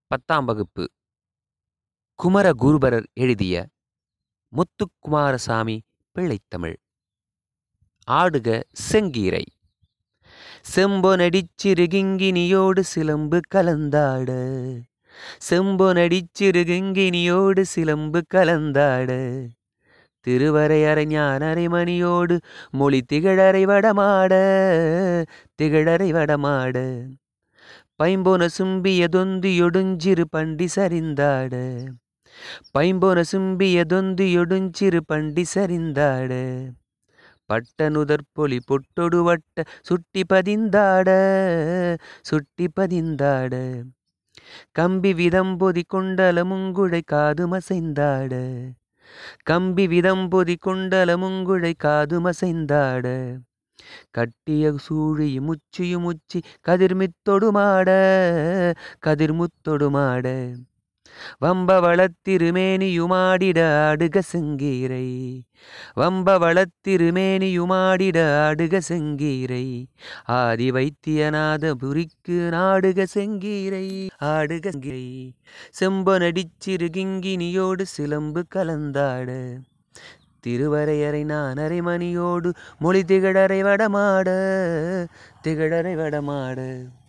பத்தாம் வகுப்பு குமரகுருபரர் எழுதிய முத்துக்குமாரசாமி பிள்ளைத்தமிழ் ஆடுக செங்கீரை செம்பொனடிச்சிறுகிங்கினியோடு சிலம்பு கலந்தாட செம்பொனடிச்சிறுகிங்கினியோடு சிலம்பு கலந்தாட திருவரையறை ஞானரை மணியோடு மொழி திகழறை வடமாட திகழறை வடமாட பைம்பொன சும்பியதொந்தியொடுஞ்சிறு பண்டி சரிந்தாட பைம்பொன சும்பியதொந்தியொடுஞ்சிறு பண்டி சரிந்தாட பட்டனுதற்பொலி பொட்டொடு வட்ட சுட்டி பதிந்தாட சுட்டி பதிந்தாட கம்பி விதம்பொதி கொண்டல முங்குழை காதுமசைந்தாட கம்பி விதம்பொதி கொண்டல முங்குழை காதுமசைந்தாட கட்டிய சூழி முச்சியு முச்சி கதிர்மித்தொடுமாட கதிர்முத்தொடுமாட வம்ப வளத்திருமேனியுமாடிட ஆடுக செங்கீரை வம்ப வளத்திருமேனியுமாடிட ஆடுக செங்கீரை ஆதி வைத்தியநாத புரிக்கு நாடுக செங்கீரை ஆடுக செங்கீரை செம்பொனடிச்சிறுகிங்கினியோடு சிலம்பு கலந்தாட திருவரையறை நானரை மணியோடு மொழி திகழறை வடமாட திகழறை வடமாட